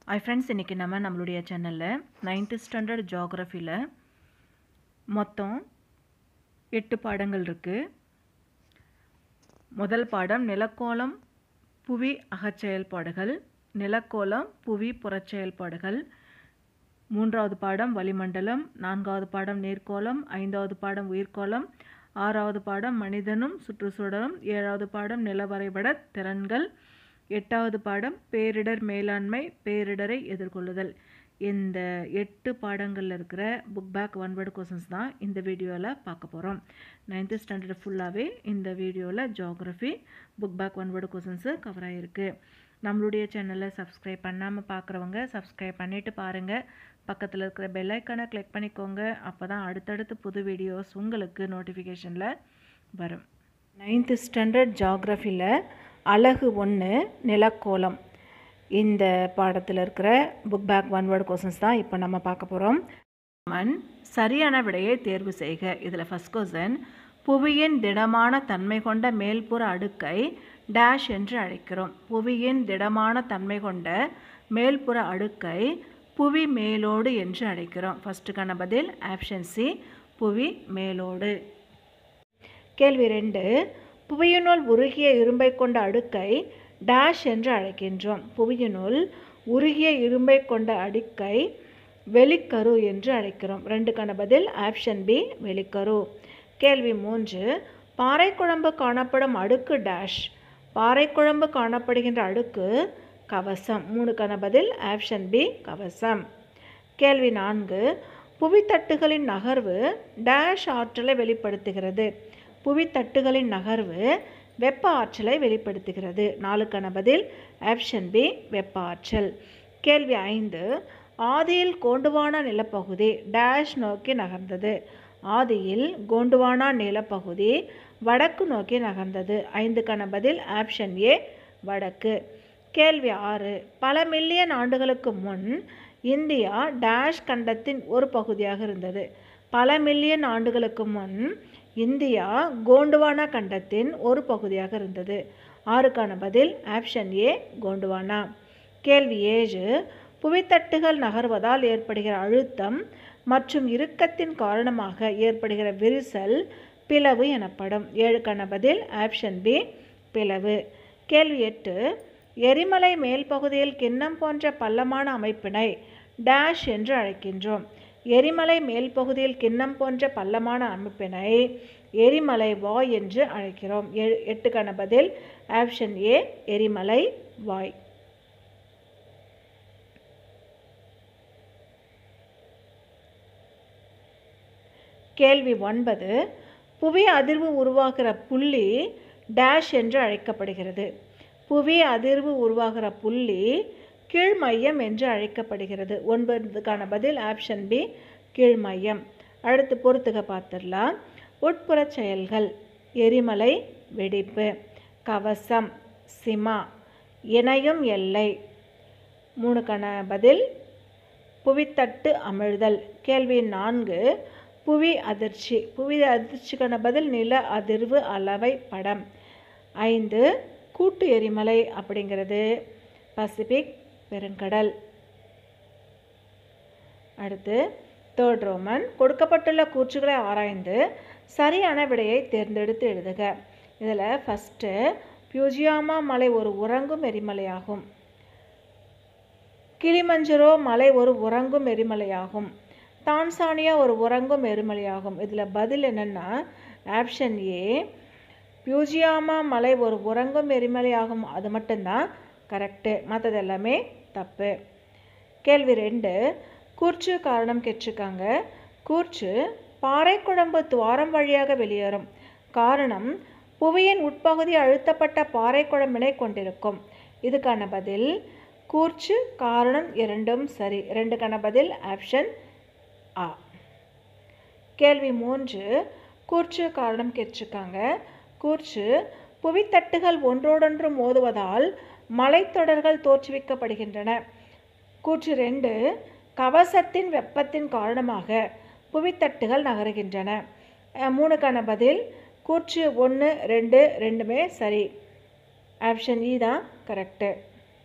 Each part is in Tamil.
ஹாய் ஃப்ரெண்ட்ஸ் இன்றைக்கி நம்ம நம்மளுடைய சேனலில் நைன்த்து ஸ்டாண்டர்ட் ஜியாகிரஃபியில் மொத்தம் எட்டு பாடங்கள் இருக்குது முதல் பாடம் நிலக்கோளம் புவி அகச்செயல்பாடுகள் நிலக்கோளம் புவி புறச்செயல்பாடுகள் மூன்றாவது பாடம் வளிமண்டலம் நான்காவது பாடம் நீர்க்கோளம் ஐந்தாவது பாடம் உயிர்க்கோளம் ஆறாவது பாடம் மனிதனும் சுற்றுச்சூழலும் ஏழாவது பாடம் நில வரைபட திறன்கள் எட்டாவது பாடம் பேரிடர் மேலாண்மை பேரிடரை எதிர்கொள்ளுதல் இந்த எட்டு பாடங்களில் இருக்கிற book back one word questions தான் இந்த வீடியோவில் பார்க்க போகிறோம் நைன்த்து ஸ்டாண்டர்ட் ஃபுல்லாகவே இந்த வீடியோவில் geography book back one word கொஷின்ஸு கவர் ஆகிருக்கு நம்மளுடைய சேனலை சப்ஸ்கிரைப் பண்ணாமல் பார்க்குறவங்க சப்ஸ்கிரைப் பண்ணிவிட்டு பாருங்கள் பக்கத்தில் இருக்கிற பெல் ஐக்கானை கிளிக் பண்ணிக்கோங்க அப்போ தான் அடுத்தடுத்து புது வீடியோஸ் உங்களுக்கு நோட்டிஃபிகேஷனில் வரும் நைன்த்து ஸ்டாண்டர்ட் ஜியாகிரஃபியில் அழகு ஒன்று நிலக்கோலம் இந்த பாடத்தில் இருக்கிற book back one word questions தான் இப்போ நம்ம பார்க்க போகிறோம் மண் சரியான விடையை தேர்வு செய்க இதில் ஃபஸ்ட் கொஸ்டின் புவியின் திடமான தன்மை கொண்ட மேல்புற அடுக்கை டேஷ் என்று அழைக்கிறோம் புவியின் திடமான தன்மை கொண்ட மேல்புற அடுக்கை புவி மேலோடு என்று அழைக்கிறோம் ஃபஸ்ட்டுக்கான பதில் ஆப்ஷன் சி புவி மேலோடு கேள்வி ரெண்டு புவியினுள் உருகிய இரும்பை கொண்ட அடுக்கை டேஷ் என்று அழைக்கின்றோம் புவியினுள் உருகிய இரும்பை கொண்ட அடுக்கை வெளிக்கரு என்று அழைக்கிறோம் ரெண்டுக்கான பதில் ஆப்ஷன் பி வெளிக்கரு கேள்வி மூன்று பாறைக்குழம்பு காணப்படும் அடுக்கு டேஷ் பாறைக்குழம்பு காணப்படுகின்ற அடுக்கு கவசம் மூணுக்கான பதில் ஆப்ஷன் பி கவசம் கேள்வி நான்கு புவித்தட்டுகளின் நகர்வு டேஷ் ஆற்றலை வெளிப்படுத்துகிறது புவித்தட்டுகளின் நகர்வு வெப்ப ஆற்றலை வெளிப்படுத்துகிறது நாலுக்கான பதில் ஆப்ஷன் பி வெப்ப ஆற்றல் கேள்வி ஐந்து ஆதியில் கோண்டுவானா நிலப்பகுதி டேஷ் நோக்கி நகர்ந்தது ஆதியில் கோண்டுவானா நிலப்பகுதி வடக்கு நோக்கி நகர்ந்தது ஐந்துக்கான பதில் ஆப்ஷன் ஏ வடக்கு கேள்வி ஆறு பல மில்லியன் ஆண்டுகளுக்கு முன் இந்தியா டேஷ் கண்டத்தின் ஒரு பகுதியாக இருந்தது பல மில்லியன் ஆண்டுகளுக்கு முன் இந்தியா கோண்டுவானா கண்டத்தின் ஒரு பகுதியாக இருந்தது ஆறுக்கான பதில் ஆப்ஷன் ஏ கோண்டுவானா கேள்வி ஏழு புவித்தட்டுகள் நகர்வதால் ஏற்படுகிற அழுத்தம் மற்றும் இறுக்கத்தின் காரணமாக ஏற்படுகிற விரிசல் பிளவு எனப்படும் ஏழுக்கான பதில் ஆப்ஷன் பி பிளவு கேள்வி எட்டு எரிமலை மேல் பகுதியில் கிண்ணம் போன்ற பள்ளமான அமைப்பினை டேஷ் என்று அழைக்கின்றோம் எரிமலை மேல் பகுதியில் கிண்ணம் போன்ற பள்ளமான அமைப்பினை எரிமலை வாய் என்று அழைக்கிறோம் எட்டுக்கான பதில் ஆப்ஷன் ஏ எரிமலை வாய் கேள்வி ஒன்பது புவி அதிர்வு உருவாகிற புள்ளி டேஷ் என்று அழைக்கப்படுகிறது புவி அதிர்வு உருவாகிற புள்ளி கீழ்மையம் என்று அழைக்கப்படுகிறது ஒன்பதுக்கான பதில் ஆப்ஷன் பி கீழ்மையம் அடுத்து பொறுத்துக பார்த்துடலாம் உட்புற செயல்கள் எரிமலை வெடிப்பு கவசம் சிமா இணையும் எல்லை மூணுக்கான பதில் புவித்தட்டு அமிழ்தல் கேள்வி நான்கு புவி அதிர்ச்சி புவி அதிர்ச்சிக்கான பதில் நில அதிர்வு அளவை படம் ஐந்து கூட்டு எரிமலை அப்படிங்கிறது பசிபிக் பெருங்கடல் அடுத்து தேர்ட் ரோமன் கொடுக்கப்பட்டுள்ள கூற்றுகளை ஆராய்ந்து சரியான விடையை தேர்ந்தெடுத்து எழுதுக இதில் ஃபஸ்ட்டு பியூஜியாமா மலை ஒரு உறங்கும் எரிமலையாகும் கிளிமஞ்சரோ மலை ஒரு உறங்கும் எரிமலையாகும் தான்சானியா ஒரு உறங்கும் எரிமலையாகும் இதில் பதில் என்னென்னா ஆப்ஷன் ஏ பியூஜியாமா மலை ஒரு உறங்கும் எரிமலையாகும் அது மட்டும்தான் கரெக்டு மற்றது எல்லாமே தப்பு கேள்வி ரெண்டு கூர்ச்சு காரணம் கேட்டிருக்காங்க கூர்ச்சு பாறைக்குழம்பு துவாரம் வழியாக வெளியேறும் காரணம் புவியின் உட்பகுதி அழுத்தப்பட்ட பாறைக்குழம்பினை கொண்டிருக்கும் இதுக்கான பதில் கூர்ச்சு காரணம் இரண்டும் சரி ரெண்டுக்கான பதில் ஆப்ஷன் ஆ கேள்வி மூன்று கூர்ச்சு காரணம் கேட்டிருக்காங்க கூர்ச்சு புவித்தட்டுகள் ஒன்றோடொன்று மோதுவதால் மலைத்தொடர்கள் தோற்றுவிக்கப்படுகின்றன கூற்று ரெண்டு கவசத்தின் வெப்பத்தின் காரணமாக புவித்தட்டுகள் நகருகின்றன மூணுக்கான பதில் கூற்று ஒன்று ரெண்டு ரெண்டுமே சரி ஆப்ஷன் இ தான் கரெக்டு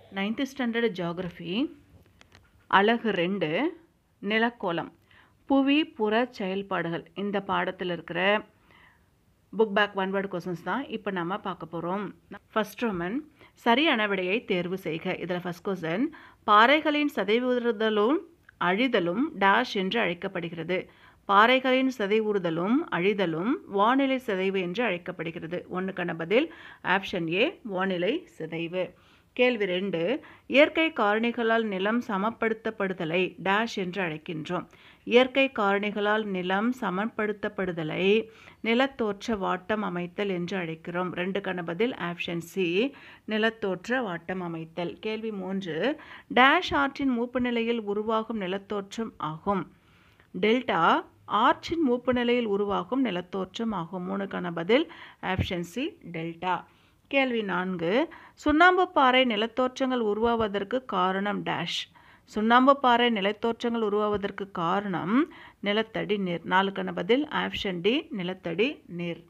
நைன்த்து ஸ்டாண்டர்டு ஜியாகிரஃபி அழகு ரெண்டு நிலக்கோலம் புவி புற செயல்பாடுகள் இந்த பாடத்தில் இருக்கிற book back one word questions தான் இப்போ நம்ம பார்க்க போகிறோம் ஃபர்ஸ்ட் ரோமன் சரியான விடையை தேர்வு செய்க இதில் ஃபர்ஸ்ட் கொஸ்டின் பாறைகளின் சதைவுறுதலும் அழிதலும் டேஷ் என்று அழைக்கப்படுகிறது பாறைகளின் சிதைவுறுதலும் அழிதலும் வானிலை சிதைவு என்று அழைக்கப்படுகிறது ஒன்றுக்கான பதில் ஆப்ஷன் ஏ வானிலை சிதைவு கேள்வி ரெண்டு இயற்கை காரணிகளால் நிலம் சமப்படுத்தப்படுதலை டேஷ் என்று அழைக்கின்றோம் இயற்கை காரணிகளால் நிலம் சமப்படுத்தப்படுதலை நிலத்தோற்ற வாட்டம் அமைத்தல் என்று அழைக்கிறோம் ரெண்டு கணபதில் ஆப்ஷன் சி நிலத்தோற்ற வாட்டம் அமைத்தல் கேள்வி மூன்று டேஷ் ஆற்றின் மூப்பு நிலையில் உருவாகும் நிலத்தோற்றம் ஆகும் டெல்டா ஆற்றின் மூப்பு நிலையில் உருவாகும் நிலத்தோற்றம் ஆகும் மூணுக்கான பதில் ஆப்ஷன் சி டெல்டா கேள்வி நான்கு சுண்ணாம்பு பாறை நிலத்தோற்றங்கள் உருவாவதற்கு காரணம் டேஷ் சுண்ணாம்பு பாறை நிலத்தோற்றங்கள் உருவாவதற்கு காரணம் நிலத்தடி நீர் நாலுக்கான பதில் ஆப்ஷன் டி நிலத்தடி நீர்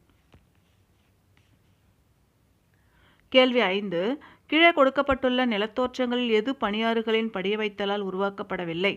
கேள்வி ஐந்து கீழே கொடுக்கப்பட்டுள்ள நிலத்தோற்றங்களில் எது பணியாறுகளின் படிய வைத்தலால் உருவாக்கப்படவில்லை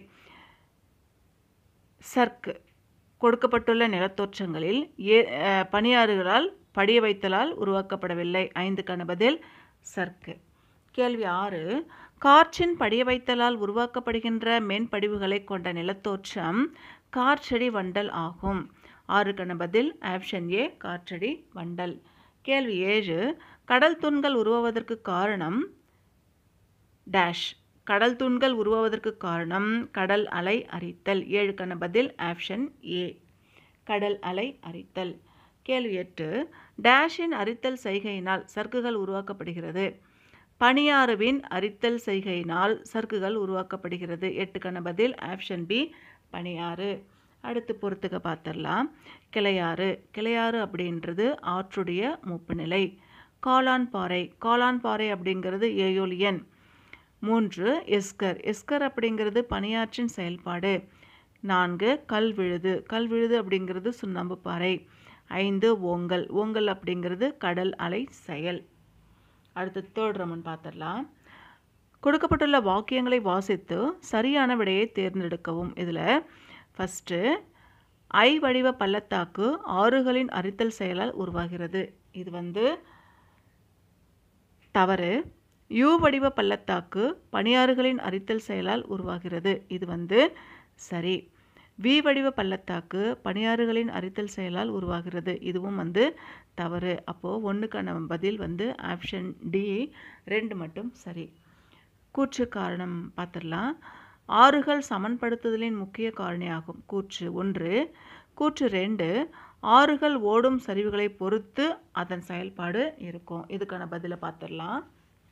சர்க்கு கொடுக்கப்பட்டுள்ள நிலத்தோற்றங்களில் ஏ பணியாறுகளால் படிய வைத்தலால் உருவாக்கப்படவில்லை ஐந்துக்கான பதில் சர்க்கு கேள்வி ஆறு காற்றின் படிய வைத்தலால் உருவாக்கப்படுகின்ற மென்படிவுகளை கொண்ட நிலத்தோற்றம் காற்றடி வண்டல் ஆகும் ஆறுக்கான பதில் ஆப்ஷன் ஏ காற்றடி வண்டல் கேள்வி ஏழு கடல் தூண்கள் உருவாவதற்கு காரணம் டேஷ் கடல் தூண்கள் உருவாவதற்கு காரணம் கடல் அலை அரித்தல் ஏழுக்கான பதில் ஆப்ஷன் ஏ கடல் அலை அரித்தல் கேள்வி எட்டு டேஷின் அரித்தல் செய்கையினால் சர்க்குகள் உருவாக்கப்படுகிறது பனியாறுவின் அரித்தல் செய்கையினால் சர்க்குகள் உருவாக்கப்படுகிறது எட்டுக்கான பதில் ஆப்ஷன் பி பனியாறு அடுத்து பொறுத்துக்க பார்த்துடலாம் கிளையாறு கிளையாறு அப்படின்றது ஆற்றுடைய மூப்பு நிலை காளான் பாறை காளான் பாறை அப்படிங்கிறது ஏயோலியன் மூன்று எஸ்கர் எஸ்கர் அப்படிங்கிறது பனியாற்றின் செயல்பாடு நான்கு கல் விழுது கல் விழுது அப்படிங்கிறது சுண்ணாம்பு பாறை ஐந்து ஓங்கல் ஓங்கல் அப்படிங்கிறது கடல் அலை செயல் அடுத்து தேர்ட் ரமன் பார்த்துடலாம் கொடுக்கப்பட்டுள்ள வாக்கியங்களை வாசித்து சரியான விடையை தேர்ந்தெடுக்கவும் இதில் ஃபஸ்ட்டு ஐ வடிவ பள்ளத்தாக்கு ஆறுகளின் அரித்தல் செயலால் உருவாகிறது இது வந்து தவறு யூ வடிவ பள்ளத்தாக்கு பனியாறுகளின் அரித்தல் செயலால் உருவாகிறது இது வந்து சரி வி வடிவ பள்ளத்தாக்கு பனியாறுகளின் அரித்தல் செயலால் உருவாகிறது இதுவும் வந்து தவறு அப்போது ஒன்றுக்கான பதில் வந்து ஆப்ஷன் டி ரெண்டு மட்டும் சரி கூற்று காரணம் பார்த்துடலாம் ஆறுகள் சமன்படுத்துதலின் முக்கிய காரணியாகும் கூற்று ஒன்று கூற்று ரெண்டு ஆறுகள் ஓடும் சரிவுகளை பொறுத்து அதன் செயல்பாடு இருக்கும் இதுக்கான பதிலை பார்த்துடலாம்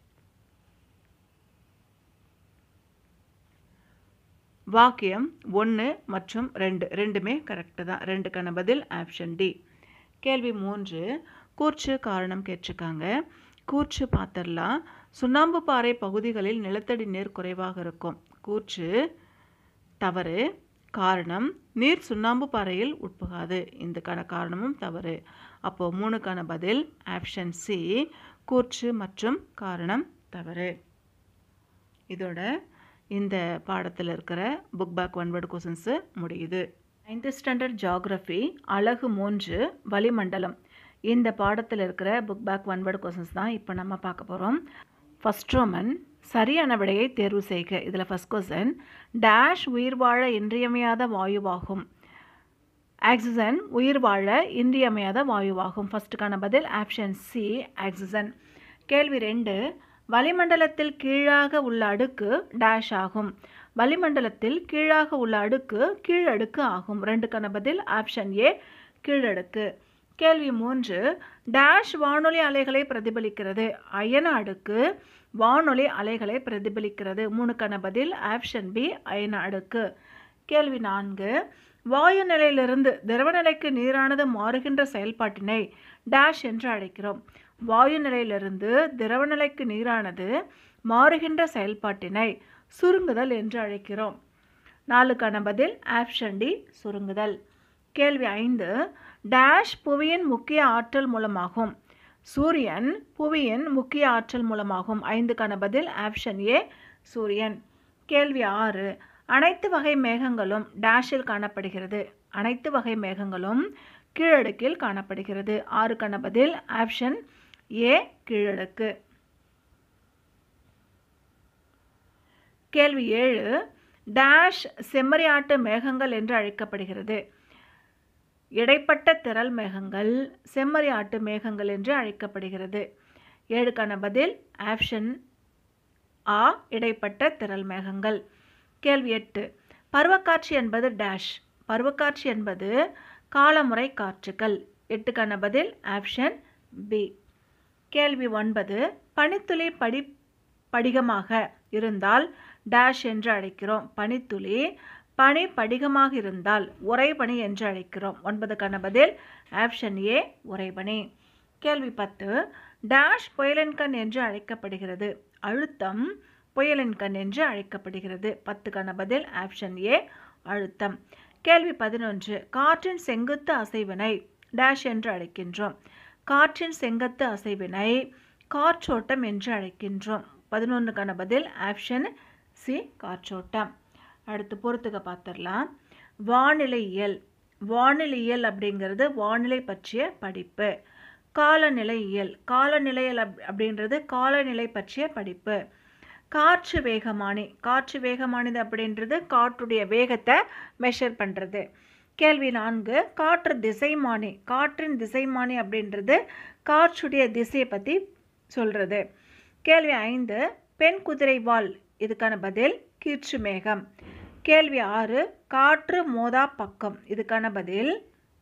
வாக்கியம் ஒன்று மற்றும் ரெண்டு ரெண்டுமே கரெக்டு தான் ரெண்டுக்கான பதில் ஆப்ஷன் டி கேள்வி மூன்று கூற்று காரணம் கேட்டிருக்காங்க கூற்று பார்த்துடலாம் சுண்ணாம்பு பாறை பகுதிகளில் நிலத்தடி நீர் குறைவாக இருக்கும் கூற்று தவறு காரணம் நீர் சுண்ணாம்பு பாறையில் உட்புகாது இதுக்கான காரணமும் தவறு அப்போது மூணுக்கான பதில் ஆப்ஷன் சி கூற்று மற்றும் காரணம் தவறு இதோட இந்த பாடத்தில் இருக்கிற book back one word questions முடியுது நைன்த்து ஸ்டாண்டர்ட் ஜாகிரஃபி அழகு மூன்று வளிமண்டலம் இந்த பாடத்தில் இருக்கிற book back one word questions தான் இப்போ நம்ம பார்க்க போகிறோம் ஃபஸ்ட் ரோமன் சரியான விடையை தேர்வு செய்க இதில் ஃபஸ்ட் கொஸ்டின் டேஷ் உயிர் வாழ இன்றியமையாத வாயுவாகும் ஆக்சிஜன் உயிர் வாழ இன்றியமையாத வாயுவாகும் ஃபஸ்ட்டுக்கான பதில் ஆப்ஷன் சி ஆக்சிஜன் கேள்வி ரெண்டு வளிமண்டலத்தில் கீழாக உள்ள அடுக்கு டேஷ் ஆகும் வளிமண்டலத்தில் கீழாக உள்ள அடுக்கு கீழடுக்கு ஆகும் ரெண்டுக்கான பதில் ஆப்ஷன் ஏ கீழடுக்கு கேள்வி மூன்று டேஷ் வானொலி அலைகளை பிரதிபலிக்கிறது அயன அடுக்கு வானொலி அலைகளை பிரதிபலிக்கிறது மூணுக்கான பதில் ஆப்ஷன் பி அயன அடுக்கு கேள்வி நான்கு வாயு நிலையிலிருந்து திரவ நிலைக்கு நீரானது மாறுகின்ற செயல்பாட்டினை டேஷ் என்று அழைக்கிறோம் வாயு நிலையிலிருந்து திரவ நிலைக்கு நீரானது மாறுகின்ற செயல்பாட்டினை சுருங்குதல் என்று அழைக்கிறோம் நாலுக்கான பதில் ஆப்ஷன் டி சுருங்குதல் கேள்வி ஐந்து டேஷ் புவியின் முக்கிய ஆற்றல் மூலமாகும் சூரியன் புவியின் முக்கிய ஆற்றல் மூலமாகும் ஐந்துக்கான பதில் ஆப்ஷன் ஏ சூரியன் கேள்வி ஆறு அனைத்து வகை மேகங்களும் டேஷில் காணப்படுகிறது அனைத்து வகை மேகங்களும் கீழடுக்கில் காணப்படுகிறது ஆறுக்கான பதில் ஆப்ஷன் ஏ கீழடுக்கு கேள்வி ஏழு டேஷ் செம்மறியாட்டு மேகங்கள் என்று அழைக்கப்படுகிறது இடைப்பட்ட திரள் மேகங்கள் செம்மறியாட்டு மேகங்கள் என்று அழைக்கப்படுகிறது ஏழுக்கான பதில் ஆப்ஷன் ஆ இடைப்பட்ட திரள் மேகங்கள் கேள்வி எட்டு பருவக்காட்சி என்பது டேஷ் பருவக்காட்சி என்பது காலமுறை காற்றுகள் எட்டுக்கான பதில் ஆப்ஷன் பி கேள்வி ஒன்பது பனித்துளி படி படிகமாக இருந்தால் டேஷ் என்று அழைக்கிறோம் பனித்துளி பனி படிகமாக இருந்தால் உறைபனி என்று அழைக்கிறோம் ஒன்பதுக்கான பதில் ஆப்ஷன் ஏ உறைபனி கேள்வி பத்து டேஷ் புயலின்கண் என்று அழைக்கப்படுகிறது அழுத்தம் புயலின்கண் என்று அழைக்கப்படுகிறது பத்துக்கான பதில் ஆப்ஷன் ஏ அழுத்தம் கேள்வி பதினொன்று காற்றின் செங்குத்து அசைவினை டேஷ் என்று அழைக்கின்றோம் காற்றின் செங்கத்து அசைவினை காற்றோட்டம் என்று அழைக்கின்றோம் பதினொன்றுக்கான பதில் ஆப்ஷன் சி காற்றோட்டம் அடுத்து பொறுத்துக்க பார்த்துடலாம் வானிலையியல் வானிலையியல் அப்படிங்கிறது வானிலை பற்றிய படிப்பு காலநிலையியல் காலநிலையியல் அப் அப்படின்றது காலநிலை பற்றிய படிப்பு காற்று வேகமானி காற்று வேகமானது அப்படின்றது காற்றுடைய வேகத்தை மெஷர் பண்ணுறது கேள்வி நான்கு காற்று திசைமானி காற்றின் திசைமானி அப்படின்றது காற்றுடைய திசையை பற்றி சொல்கிறது கேள்வி ஐந்து பெண் குதிரை வால் இதுக்கான பதில் கீற்று மேகம் கேள்வி ஆறு காற்று மோதா பக்கம் இதுக்கான பதில்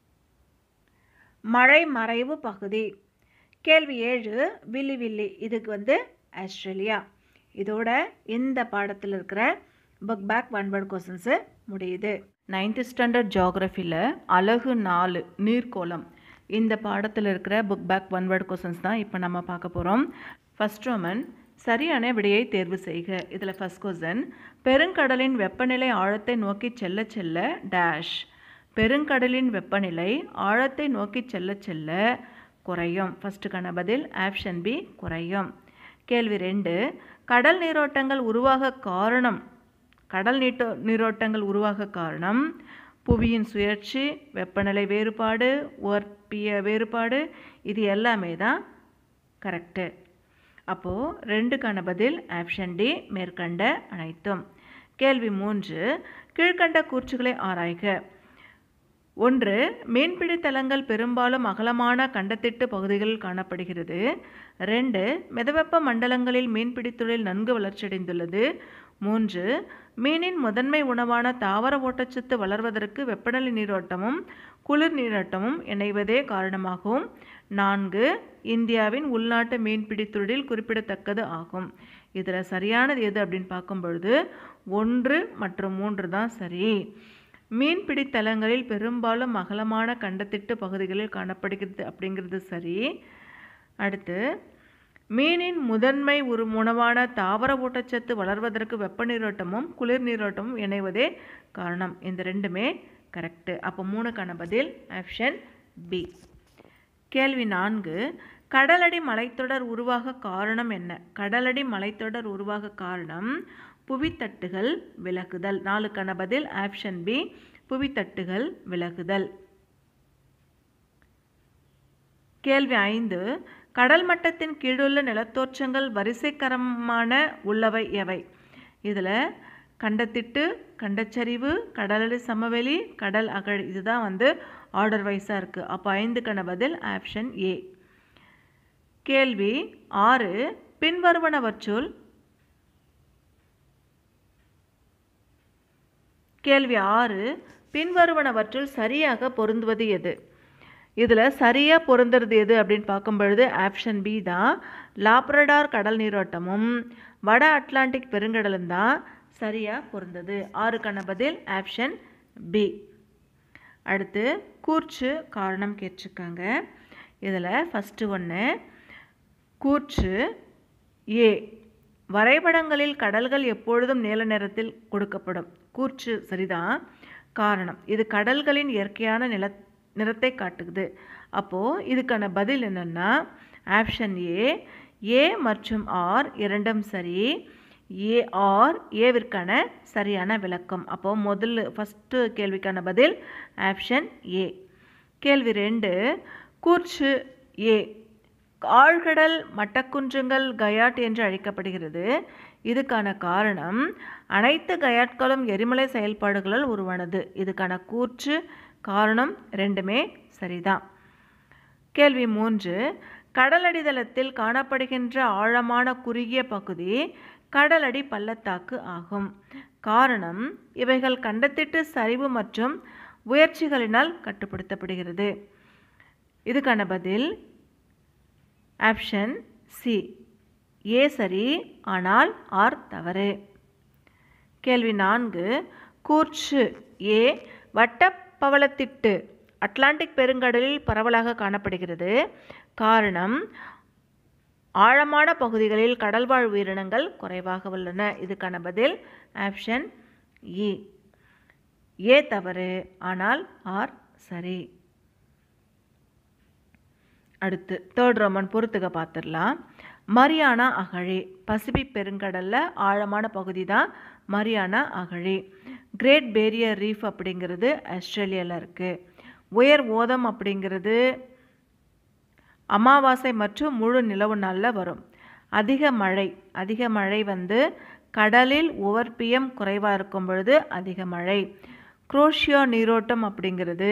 மழை மறைவு பகுதி கேள்வி ஏழு வில்லி வில்லி இதுக்கு வந்து ஆஸ்திரேலியா இதோட இந்த பாடத்தில் இருக்கிற book back one word questions முடியுது நைன்த்து ஸ்டாண்டர்ட் ஜியாகிரஃபியில் அழகு நாலு நீர்க்கோளம் இந்த பாடத்தில் இருக்கிற book back one word questions தான் இப்போ நம்ம பார்க்க போகிறோம் ஃபஸ்ட் ரோமன் சரியான விடையை தேர்வு செய்க இதில் ஃபஸ்ட் கொஸ்டின் பெருங்கடலின் வெப்பநிலை ஆழத்தை நோக்கி செல்ல செல்ல டேஷ் பெருங்கடலின் வெப்பநிலை ஆழத்தை நோக்கி செல்ல செல்ல குறையும் ஃபஸ்ட்டுக்கான பதில் ஆப்ஷன் பி குறையும் கேள்வி ரெண்டு கடல் நீரோட்டங்கள் உருவாக காரணம் கடல் நீட்டோ நீரோட்டங்கள் உருவாக காரணம் புவியின் சுழற்சி வெப்பநிலை வேறுபாடு ஒர்பிய வேறுபாடு இது எல்லாமே தான் கரெக்டு அப்போது ரெண்டுக்கான பதில் ஆப்ஷன் டி மேற்கண்ட அனைத்தும் கேள்வி மூன்று கீழ்கண்ட கூற்றுகளை ஆராய்க ஒன்று மீன்பிடி தலங்கள் பெரும்பாலும் அகலமான கண்டத்திட்டு பகுதிகளில் காணப்படுகிறது ரெண்டு மிதவெப்ப மண்டலங்களில் மீன்பிடி தொழில் நன்கு வளர்ச்சியடைந்துள்ளது மூன்று மீனின் முதன்மை உணவான தாவர ஊட்டச்சத்து வளர்வதற்கு வெப்பநிலை நீரோட்டமும் குளிர் நீரோட்டமும் இணைவதே காரணமாகும் நான்கு இந்தியாவின் உள்நாட்டு மீன்பிடி தொழில் குறிப்பிடத்தக்கது ஆகும் இதில் சரியானது எது அப்படின்னு பார்க்கும் பொழுது ஒன்று மற்றும் மூன்று தான் சரி மீன்பிடி தலங்களில் பெரும்பாலும் அகலமான கண்டத்திட்டு பகுதிகளில் காணப்படுகிறது அப்படிங்கிறது சரி அடுத்து மீனின் முதன்மை ஒரு உணவான தாவர ஊட்டச்சத்து வளர்வதற்கு வெப்ப நீரோட்டமும் குளிர் நீரோட்டமும் இணைவதே காரணம் இந்த ரெண்டுமே கரெக்டு அப்போ மூணுக்கான பதில் ஆப்ஷன் பி கேள்வி நான்கு கடலடி மலைத்தொடர் உருவாக காரணம் என்ன கடலடி மலைத்தொடர் உருவாக காரணம் புவித்தட்டுகள் விலகுதல் நாலுக்கான பதில் ஆப்ஷன் பி புவித்தட்டுகள் விலகுதல் கேள்வி ஐந்து கடல் மட்டத்தின் கீழுள்ள நிலத்தோற்றங்கள் வரிசைக்கரமான உள்ளவை எவை இதில் கண்டத்திட்டு கண்டச்சரிவு கடலடி சமவெளி கடல் அகழ் இதுதான் வந்து ஆர்டர் வைஸாக இருக்குது அப்போ ஐந்துக்கான பதில் ஆப்ஷன் ஏ கேள்வி ஆறு பின்வருவனவற்றுள் கேள்வி ஆறு பின்வருவனவற்றுள் சரியாக பொருந்துவது எது இதில் சரியாக பொருந்துறது எது அப்படின்னு பார்க்கும் பொழுது ஆப்ஷன் பி தான் லாப்ரடார் கடல் நீரோட்டமும் வட அட்லாண்டிக் பெருங்கடலும் தான் சரியாக பொருந்தது ஆறுக்கான பதில் ஆப்ஷன் பி அடுத்து கூர்ச்சு காரணம் கேட்டிருக்காங்க இதில் ஃபஸ்ட்டு ஒன்று கூற்று ஏ வரைபடங்களில் கடல்கள் எப்பொழுதும் நீல நிறத்தில் கொடுக்கப்படும் கூற்று சரிதான் காரணம் இது கடல்களின் இயற்கையான நில நிறத்தை காட்டுது அப்போது இதுக்கான பதில் என்னென்னா ஆப்ஷன் ஏ ஏ மற்றும் ஆர் இரண்டும் சரி ஏ ஆர் ஏவிற்கான சரியான விளக்கம் அப்போ முதல் ஃபஸ்ட்டு கேள்விக்கான பதில் ஆப்ஷன் ஏ கேள்வி ரெண்டு கூர்ச்சு ஏ ஆழ்கடல் மட்டக்குன்றுங்கள் கயாட் என்று அழைக்கப்படுகிறது இதுக்கான காரணம் அனைத்து கயாட்களும் எரிமலை செயல்பாடுகளால் உருவானது இதுக்கான கூற்று காரணம் ரெண்டுமே சரிதான் கேள்வி மூன்று கடலடிதளத்தில் காணப்படுகின்ற ஆழமான குறுகிய பகுதி கடலடி பள்ளத்தாக்கு ஆகும் காரணம் இவைகள் கண்டத்திட்டு சரிவு மற்றும் உயர்ச்சிகளினால் கட்டுப்படுத்தப்படுகிறது இதுக்கான பதில் ஆப்ஷன் சி ஏ சரி ஆனால் ஆர் தவறு கேள்வி நான்கு கூர்ச்சு ஏ வட்டப்பவளத்திட்டு அட்லாண்டிக் பெருங்கடலில் பரவலாக காணப்படுகிறது காரணம் ஆழமான பகுதிகளில் கடல்வாழ் உயிரினங்கள் குறைவாக உள்ளன இதுக்கான பதில் ஆப்ஷன் இ ஏ தவறு ஆனால் ஆர் சரி அடுத்து தேர்ட் ரோமன் பொறுத்துக பார்த்துடலாம் மரியானா அகழி பசிபிக் பெருங்கடலில் ஆழமான பகுதி தான் மரியானா அகழி கிரேட் பேரியர் ரீஃப் அப்படிங்கிறது ஆஸ்திரேலியாவில் இருக்குது உயர் ஓதம் அப்படிங்கிறது அமாவாசை மற்றும் முழு நிலவு நாளில் வரும் அதிக மழை அதிக மழை வந்து கடலில் உவர்ப்பியம் குறைவாக இருக்கும் பொழுது அதிக மழை குரோஷியோ நீரோட்டம் அப்படிங்கிறது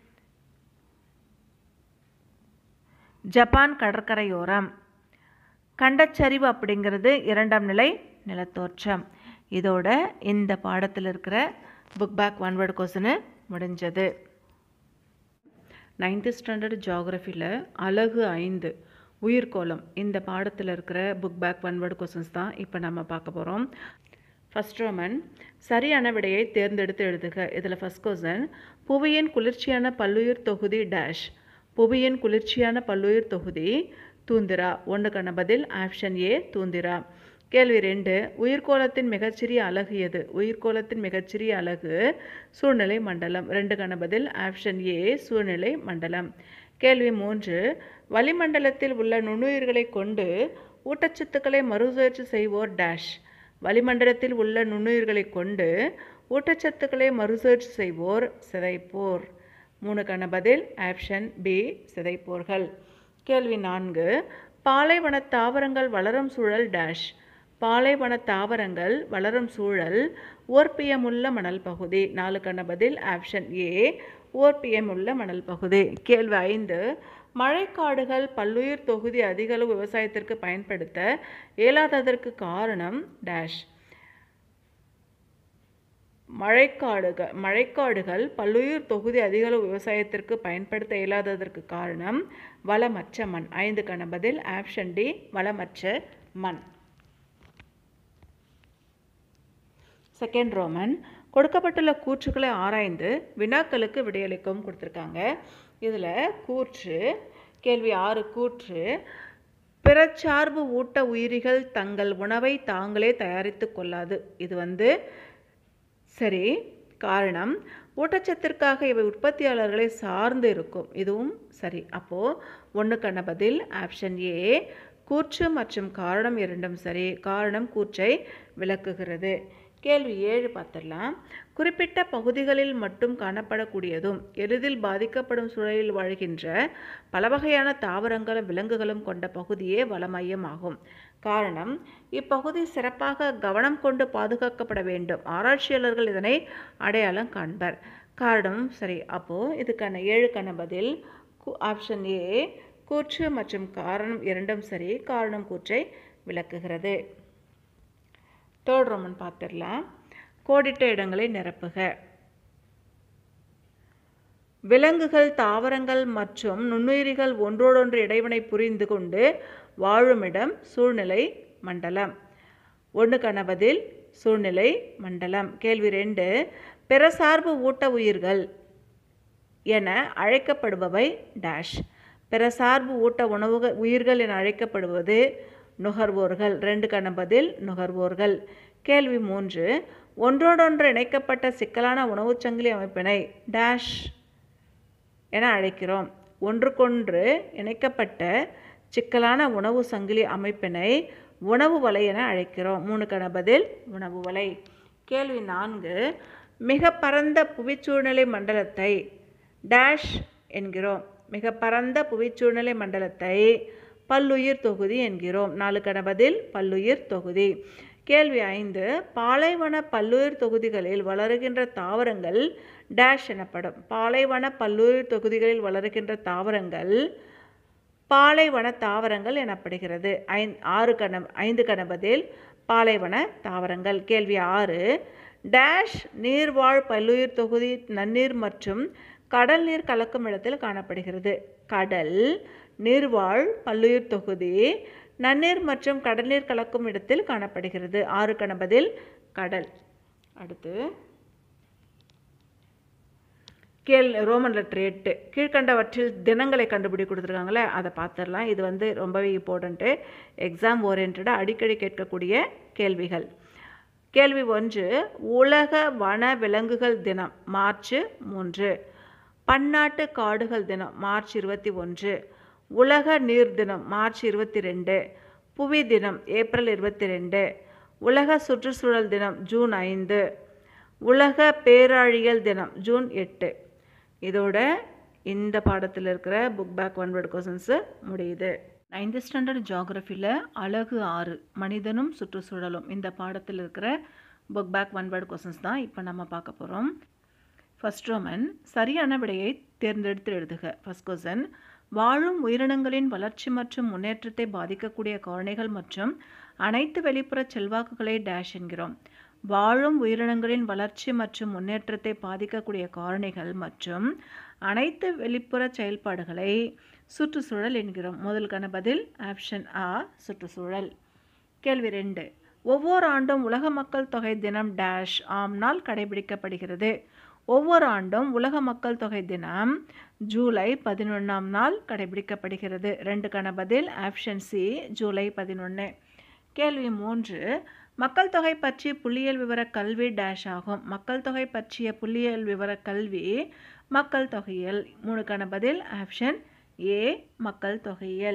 ஜப்பான் கடற்கரையோரம் கண்டச்சரிவு அப்படிங்கிறது இரண்டாம் நிலை நிலத்தோற்றம் இதோட இந்த பாடத்தில் இருக்கிற book back one word question முடிஞ்சது நைன்த்து ஸ்டாண்டர்ட் ஜியாகிரஃபியில் அழகு ஐந்து உயிர்கோளம் இந்த பாடத்தில் இருக்கிற book back one word questions தான் இப்போ நம்ம பார்க்க போகிறோம் ஃபஸ்ட் ரோமன் சரியான விடையை தேர்ந்தெடுத்து எழுதுக இதில் ஃபஸ்ட் கொஸ்டின் புவியின் குளிர்ச்சியான பல்லுயிர் தொகுதி டேஷ் புவியின் குளிர்ச்சியான பல்லுயிர் தொகுதி தூந்திரா ஒன்றுக்கான பதில் ஆப்ஷன் ஏ தூந்திரா கேள்வி ரெண்டு உயிர்கோளத்தின் மிகச்சிறிய அலகு எது உயிர்கோளத்தின் மிகச்சிறிய அலகு சூழ்நிலை மண்டலம் ரெண்டுக்கான பதில் ஆப்ஷன் ஏ சூழ்நிலை மண்டலம் கேள்வி மூன்று வளிமண்டலத்தில் உள்ள நுண்ணுயிர்களை கொண்டு ஊட்டச்சத்துக்களை மறுசுழற்சி செய்வோர் டேஷ் வளிமண்டலத்தில் உள்ள நுண்ணுயிர்களை கொண்டு ஊட்டச்சத்துக்களை மறுசுழற்சி செய்வோர் சிதைப்போர் மூணுக்கான பதில் ஆப்ஷன் பி சிதைப்போர்கள் கேள்வி நான்கு பாலைவன தாவரங்கள் வளரும் சூழல் டேஷ் பாலைவன தாவரங்கள் வளரும் சூழல் ஓர்பியமுள்ள மணல் பகுதி நாலுக்கான பதில் ஆப்ஷன் ஏ ஓர்பியமுள்ள மணல் பகுதி கேள்வி ஐந்து மழைக்காடுகள் பல்லுயிர் தொகுதி அதிகளவு விவசாயத்திற்கு பயன்படுத்த இயலாததற்கு காரணம் டேஷ் மழைக்காடுகள் மழைக்காடுகள் பல்லுயிர் தொகுதி அதிகளவு விவசாயத்திற்கு பயன்படுத்த இயலாததற்கு காரணம் வளமற்ற மண் ஐந்துக்கான பதில் ஆப்ஷன் டி வளமற்ற மண் செகண்ட் ரோமன் கொடுக்கப்பட்டுள்ள கூற்றுக்களை ஆராய்ந்து வினாக்களுக்கு விடையளிக்கவும் கொடுத்துருக்காங்க இதில் கூற்று கேள்வி ஆறு கூற்று பிறச்சார்பு ஊட்ட உயிரிகள் தங்கள் உணவை தாங்களே தயாரித்து கொள்ளாது இது வந்து சரி காரணம் ஊட்டச்சத்திற்காக இவை உற்பத்தியாளர்களை சார்ந்து இருக்கும் இதுவும் சரி அப்போது ஒன்றுக்கான பதில் ஆப்ஷன் ஏ கூற்று மற்றும் காரணம் இரண்டும் சரி காரணம் கூற்றை விளக்குகிறது கேள்வி ஏழு பார்த்துடலாம் குறிப்பிட்ட பகுதிகளில் மட்டும் காணப்படக்கூடியதும் எளிதில் பாதிக்கப்படும் சூழலில் வாழ்கின்ற பல வகையான தாவரங்களும் விலங்குகளும் கொண்ட பகுதியே வளமையம் ஆகும் காரணம் இப்பகுதி சிறப்பாக கவனம் கொண்டு பாதுகாக்கப்பட வேண்டும் ஆராய்ச்சியாளர்கள் இதனை அடையாளம் காண்பர் காரணம் சரி அப்போது இதுக்கான ஏழுக்கான பதில் ஆப்ஷன் ஏ கூற்று மற்றும் காரணம் இரண்டும் சரி காரணம் கூற்றை விளக்குகிறது தேர்ட் ரோமன் பார்த்துடலாம் கோடிட்ட இடங்களை நிரப்புக விலங்குகள் தாவரங்கள் மற்றும் நுண்ணுயிரிகள் ஒன்றோடொன்று இடைவினை புரிந்து கொண்டு வாழுமிடம் சூழ்நிலை மண்டலம் ஒன்றுக்கான பதில் சூழ்நிலை மண்டலம் கேள்வி ரெண்டு பிறசார்பு ஊட்ட உயிர்கள் என அழைக்கப்படுபவை டேஷ் பிறசார்பு ஊட்ட உணவுகள் உயிர்கள் என அழைக்கப்படுவது நுகர்வோர்கள் ரெண்டுக்கான பதில் நுகர்வோர்கள் கேள்வி மூன்று ஒன்றோடொன்று இணைக்கப்பட்ட சிக்கலான உணவுச் சங்கிலி அமைப்பினை டேஷ் என அழைக்கிறோம் ஒன்றுக்கொன்று இணைக்கப்பட்ட சிக்கலான உணவு சங்கிலி அமைப்பினை உணவு வலை என அழைக்கிறோம் மூணுக்கான பதில் உணவு வலை கேள்வி நான்கு மிக பரந்த புவிச்சூழ்நிலை மண்டலத்தை டேஷ் என்கிறோம் மிக பரந்த புவிச்சூழ்நிலை மண்டலத்தை பல்லுயிர் தொகுதி என்கிறோம் நாலுக்கான பதில் பல்லுயிர் தொகுதி கேள்வி ஐந்து பாலைவன பல்லுயிர் தொகுதிகளில் வளருகின்ற தாவரங்கள் டேஷ் எனப்படும் பாலைவன பல்லுயிர் தொகுதிகளில் வளருகின்ற தாவரங்கள் பாலைவன தாவரங்கள் எனப்படுகிறது ஐந் ஆறு கண ஐந்து கணபதில் பாலைவன தாவரங்கள் கேள்வி ஆறு டேஷ் நீர்வாழ் பல்லுயிர் தொகுதி நன்னீர் மற்றும் கடல் நீர் கலக்கும் இடத்தில் காணப்படுகிறது கடல் நீர்வாழ் பல்லுயிர் தொகுதி நன்னீர் மற்றும் கடல் நீர் கலக்கும் இடத்தில் காணப்படுகிறது ஆறு கணபதில் கடல் அடுத்து கேள் ரோமன் லெட்டர் எட்டு கீழ்கண்டவற்றில் தினங்களை கண்டுபிடி கொடுத்துருக்காங்களே அதை பார்த்துடலாம் இது வந்து ரொம்பவே இம்பார்ட்டண்ட்டு எக்ஸாம் ஓரியன்டாக அடிக்கடி கேட்கக்கூடிய கேள்விகள் கேள்வி ஒன்று உலக வன விலங்குகள் தினம் மார்ச் மூன்று பன்னாட்டு காடுகள் தினம் மார்ச் இருபத்தி ஒன்று உலக நீர் தினம் மார்ச் இருபத்தி ரெண்டு புவி தினம் ஏப்ரல் இருபத்தி ரெண்டு உலக சுற்றுச்சூழல் தினம் ஜூன் ஐந்து உலக பேராழியல் தினம் ஜூன் எட்டு இதோட இந்த பாடத்தில் இருக்கிற book back one word questions முடியுது நைன்த் ஸ்டாண்டர்ட் ஜியாகிரஃபியில் அழகு ஆறு மனிதனும் சுற்றுச்சூழலும் இந்த பாடத்தில் இருக்கிற book back one word questions தான் இப்போ நம்ம பார்க்க போகிறோம் ஃபர்ஸ்ட் ரோமன் சரியான விடையை தேர்ந்தெடுத்து எழுதுக ஃபர்ஸ்ட் கொஸ்டின் வாழும் உயிரினங்களின் வளர்ச்சி மற்றும் முன்னேற்றத்தை பாதிக்கக்கூடிய காரணிகள் மற்றும் அனைத்து வெளிப்புற செல்வாக்குகளை டேஷ் என்கிறோம் வாழும் உயிரினங்களின் வளர்ச்சி மற்றும் முன்னேற்றத்தை பாதிக்கக்கூடிய காரணிகள் மற்றும் அனைத்து வெளிப்புற செயல்பாடுகளை சுற்றுச்சூழல் என்கிறோம் முதலுக்கான பதில் ஆப்ஷன் ஆ சுற்றுச்சூழல் கேள்வி ரெண்டு ஒவ்வொரு ஆண்டும் உலக மக்கள் தொகை தினம் டேஷ் ஆம் நாள் கடைபிடிக்கப்படுகிறது ஒவ்வொரு ஆண்டும் உலக மக்கள் தொகை தினம் ஜூலை பதினொன்றாம் நாள் கடைபிடிக்கப்படுகிறது ரெண்டுக்கான பதில் ஆப்ஷன் சி ஜூலை பதினொன்று கேள்வி மூன்று மக்கள் தொகை பற்றி புள்ளியியல் விவர கல்வி டேஷ் ஆகும் மக்கள் தொகை பற்றிய புள்ளியியல் விவர கல்வி மக்கள் தொகையியல் மூணுக்கான பதில் ஆப்ஷன் ஏ மக்கள் தொகையியல்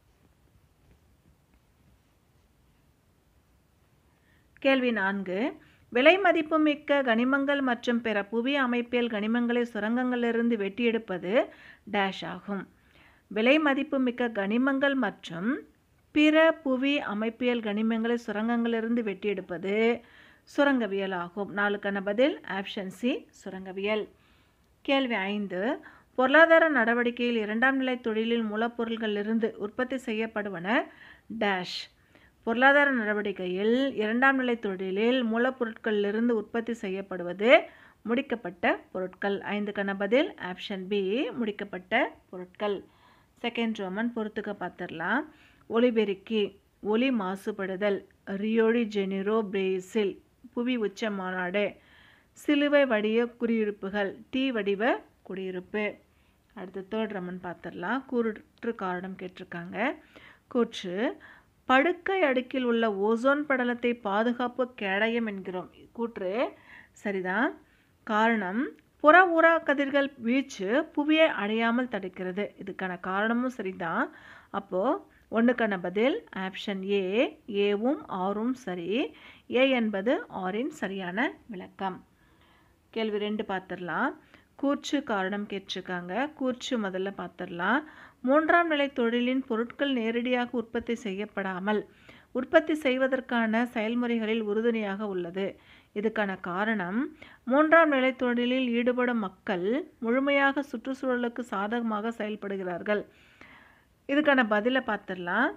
கேள்வி நான்கு விலை மதிப்புமிக்க கனிமங்கள் மற்றும் பிற புவி அமைப்பியல் கனிமங்களை சுரங்கங்களிலிருந்து வெட்டி எடுப்பது டேஷ் ஆகும் விலை மதிப்புமிக்க கனிமங்கள் மற்றும் பிற புவி அமைப்பியல் கனிமங்களை சுரங்கங்களிலிருந்து வெட்டி எடுப்பது சுரங்கவியல் ஆகும் நாலுக்கான பதில் ஆப்ஷன் சி சுரங்கவியல் கேள்வி ஐந்து பொருளாதார நடவடிக்கையில் இரண்டாம் நிலை தொழிலில் மூலப்பொருள்களிலிருந்து உற்பத்தி செய்யப்படுவன டேஷ் பொருளாதார நடவடிக்கையில் இரண்டாம் நிலை தொழிலில் மூலப்பொருட்களிலிருந்து உற்பத்தி செய்யப்படுவது முடிக்கப்பட்ட பொருட்கள் ஐந்து கணபதில் ஆப்ஷன் பி முடிக்கப்பட்ட பொருட்கள் செகண்ட் ரோமன் பொறுத்துக்க பார்த்துடலாம் ஒலிபெருக்கி ஒலி மாசுபடுதல் ரியோடி ஜெனிரோ பிரேசில் புவி உச்ச மாநாடு சிலுவை வடிவ குடியிருப்புகள் டி வடிவ குடியிருப்பு அடுத்து தேர்ட் ரமன் பார்த்துடலாம் கூற்று காரணம் கேட்டிருக்காங்க கூற்று படுக்கை அடுக்கில் உள்ள ஓசோன் படலத்தை பாதுகாப்பு கேடயம் என்கிறோம் கூற்று சரிதான் காரணம் புற ஊரா கதிர்கள் வீச்சு புவியை அடையாமல் தடுக்கிறது இதுக்கான காரணமும் சரிதான் அப்போது ஒன்றுக்கான பதில் ஆப்ஷன் ஏ ஏவும் ஆரும் சரி ஏ என்பது ஆரின் சரியான விளக்கம் கேள்வி ரெண்டு பார்த்துடலாம் கூற்று காரணம் கேட்டிருக்காங்க கூற்று முதல்ல பார்த்துடலாம் மூன்றாம் நிலை தொழிலின் பொருட்கள் நேரடியாக உற்பத்தி செய்யப்படாமல் உற்பத்தி செய்வதற்கான செயல்முறைகளில் உறுதுணையாக உள்ளது இதுக்கான காரணம் மூன்றாம் நிலை தொழிலில் ஈடுபடும் மக்கள் முழுமையாக சுற்றுச்சூழலுக்கு சாதகமாக செயல்படுகிறார்கள் இதுக்கான பதிலை பார்த்துடலாம்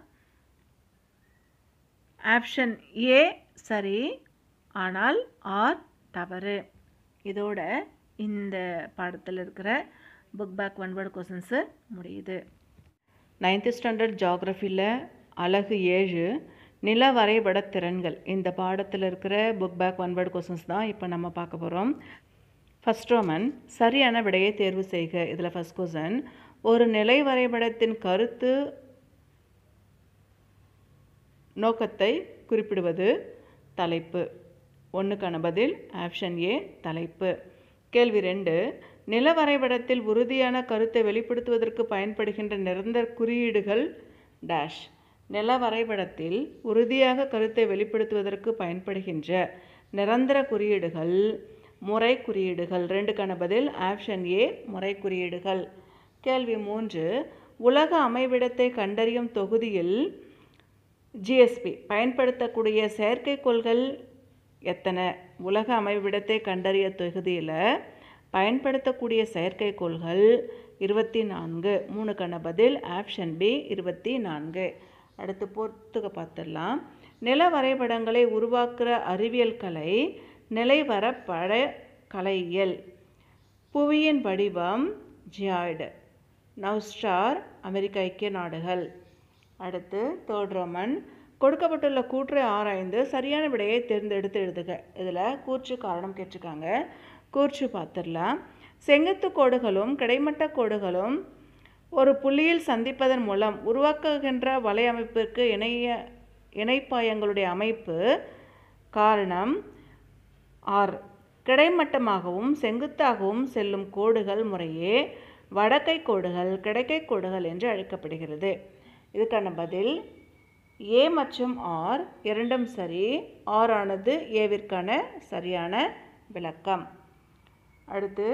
ஆப்ஷன் ஏ சரி ஆனால் ஆர் தவறு இதோட இந்த பாடத்தில் இருக்கிற book back one word questions முடியுது நைன்த்து ஸ்டாண்டர்ட் ஜாகிரஃபியில் அழகு ஏழு நில வரைபட திறன்கள் இந்த பாடத்தில் இருக்கிற book back one word questions தான் இப்போ நம்ம பார்க்க போகிறோம் ஃபஸ்ட் ரோமன் சரியான விடையை தேர்வு செய்க இதில் ஃபஸ்ட் கொஷன் ஒரு நிலை வரைபடத்தின் கருத்து நோக்கத்தை குறிப்பிடுவது தலைப்பு ஒன்றுக்கான பதில் ஆப்ஷன் ஏ தலைப்பு கேள்வி ரெண்டு நில வரைபடத்தில் உறுதியான கருத்தை வெளிப்படுத்துவதற்கு பயன்படுகின்ற நிரந்தர குறியீடுகள் டேஷ் நில வரைபடத்தில் உறுதியாக கருத்தை வெளிப்படுத்துவதற்கு பயன்படுகின்ற நிரந்தர குறியீடுகள் முறை குறியீடுகள் ரெண்டுக்கான பதில் ஆப்ஷன் ஏ முறை குறியீடுகள் கேள்வி மூன்று உலக அமைவிடத்தை கண்டறியும் தொகுதியில் ஜிஎஸ்பி பயன்படுத்தக்கூடிய செயற்கைக்கோள்கள் எத்தனை உலக அமைவிடத்தை கண்டறிய தொகுதியில் பயன்படுத்தக்கூடிய செயற்கைக்கோள்கள் இருபத்தி நான்கு மூணுக்கான பதில் ஆப்ஷன் பி இருபத்தி நான்கு அடுத்து பொறுத்துக்க பார்த்துடலாம் நில வரைபடங்களை உருவாக்குற அறிவியல் கலை நிலைவர பட கலையியல் புவியின் வடிவம் ஜியாய்டு நவ்ஸ்டார் அமெரிக்க ஐக்கிய நாடுகள் அடுத்து தேர்ட் ரோமன் கொடுக்கப்பட்டுள்ள கூற்றை ஆராய்ந்து சரியான விடையை தேர்ந்தெடுத்து எழுதுக இதில் கூற்று காரணம் கேட்டிருக்காங்க கூற்று பார்த்துடலாம் செங்குத்து கோடுகளும் கிடைமட்ட கோடுகளும் ஒரு புள்ளியில் சந்திப்பதன் மூலம் உருவாக்குகின்ற வலையமைப்பிற்கு இணைய இணைப்பாயங்களுடைய அமைப்பு காரணம் ஆர் கிடைமட்டமாகவும் செங்குத்தாகவும் செல்லும் கோடுகள் முறையே வடக்கை கோடுகள் கிடைக்கை கோடுகள் என்று அழைக்கப்படுகிறது இதுக்கான பதில் ஏ மற்றும் ஆர் இரண்டும் சரி ஆர் ஆனது ஏவிற்கான சரியான விளக்கம் அடுத்து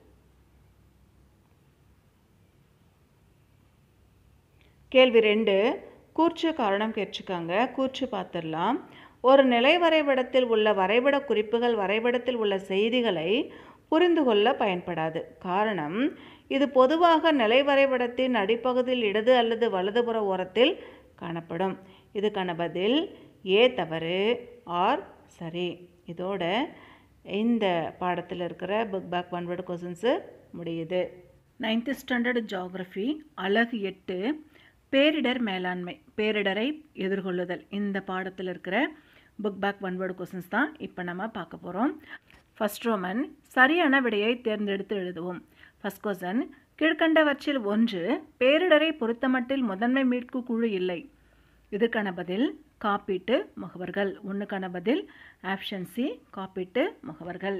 கேள்வி ரெண்டு கூற்று காரணம் கேட்டிருக்காங்க கூற்று பார்த்துடலாம் ஒரு நிலை வரைபடத்தில் உள்ள வரைபட குறிப்புகள் வரைபடத்தில் உள்ள செய்திகளை புரிந்து கொள்ள பயன்படாது காரணம் இது பொதுவாக நிலை வரைபடத்தின் அடிப்பகுதியில் இடது அல்லது வலதுபுற ஓரத்தில் காணப்படும் இதுக்கான பதில் ஏ தவறு ஆர் சரி இதோட இந்த பாடத்தில் இருக்கிற book back one word questions முடியுது நைன்த்து ஸ்டாண்டர்ட் ஜாகிரஃபி அழகு எட்டு பேரிடர் மேலாண்மை பேரிடரை எதிர்கொள்ளுதல் இந்த பாடத்தில் இருக்கிற book back one word questions தான் இப்போ நம்ம பார்க்க போகிறோம் ஃபர்ஸ்ட் ரோமன் சரியான விடையை தேர்ந்தெடுத்து எழுதுவோம் ஃபர்ஸ்ட் கொஸ்டின் கீழ்கண்டவற்றில் ஒன்று பேரிடரை பொறுத்தமட்டில் முதன்மை மீட்பு குழு இல்லை இதற்கான பதில் காப்பீட்டு முகவர்கள் ஒன்றுக்கான பதில் ஆப்ஷன் சி காப்பீட்டு முகவர்கள்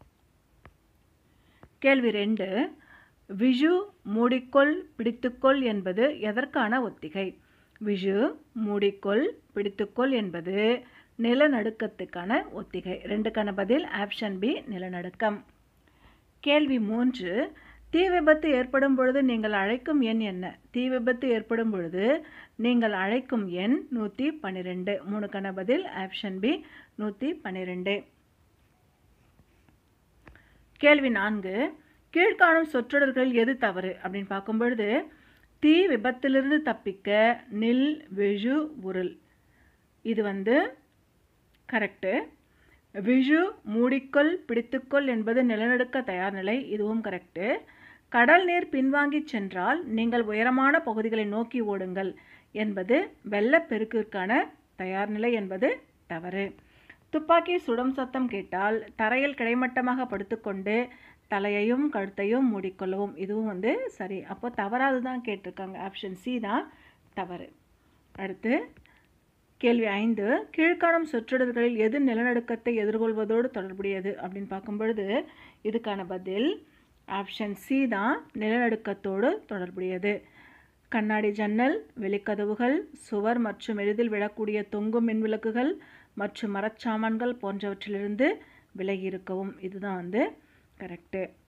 கேள்வி ரெண்டு விஷு மூடிக்கொள் பிடித்துக்கொள் என்பது எதற்கான ஒத்திகை விஷு மூடிக்கொள் பிடித்துக்கொள் என்பது நிலநடுக்கத்துக்கான ஒத்திகை ரெண்டுக்கான பதில் ஆப்ஷன் பி நிலநடுக்கம் கேள்வி மூன்று தீ விபத்து ஏற்படும் பொழுது நீங்கள் அழைக்கும் எண் என்ன தீ விபத்து ஏற்படும் பொழுது நீங்கள் அழைக்கும் எண் நூற்றி பன்னிரெண்டு மூணுக்கான பதில் ஆப்ஷன் பி நூற்றி பன்னிரெண்டு கேள்வி நான்கு கீழ்காணும் சொற்றொடர்கள் எது தவறு அப்படின்னு பார்க்கும் பொழுது தீ விபத்திலிருந்து தப்பிக்க நில் விழு உருள் இது வந்து கரெக்டு விஷு மூடிக்கொள் பிடித்துக்கொள் என்பது நிலநடுக்க தயார் நிலை இதுவும் கரெக்டு கடல் நீர் பின்வாங்கி சென்றால் நீங்கள் உயரமான பகுதிகளை நோக்கி ஓடுங்கள் என்பது வெள்ளப்பெருக்கிற்கான தயார் நிலை என்பது தவறு துப்பாக்கி சுடும் சத்தம் கேட்டால் தரையில் கிடைமட்டமாக படுத்துக்கொண்டு தலையையும் கழுத்தையும் மூடிக்கொள்ளவும் இதுவும் வந்து சரி அப்போ தவறாது தான் கேட்டிருக்காங்க ஆப்ஷன் சி தான் தவறு அடுத்து கேள்வி ஐந்து கீழ்காணும் சொற்றொடர்களில் எது நிலநடுக்கத்தை எதிர்கொள்வதோடு தொடர்புடையது அப்படின்னு பார்க்கும் பொழுது இதுக்கான பதில் ஆப்ஷன் சி தான் நிலநடுக்கத்தோடு தொடர்புடையது கண்ணாடி ஜன்னல் வெளிக்கதவுகள் சுவர் மற்றும் எளிதில் விழக்கூடிய தொங்கும் மின்விளக்குகள் மற்றும் மரச்சாமான்கள் போன்றவற்றிலிருந்து விலகி இருக்கவும் இதுதான் வந்து கரெக்டு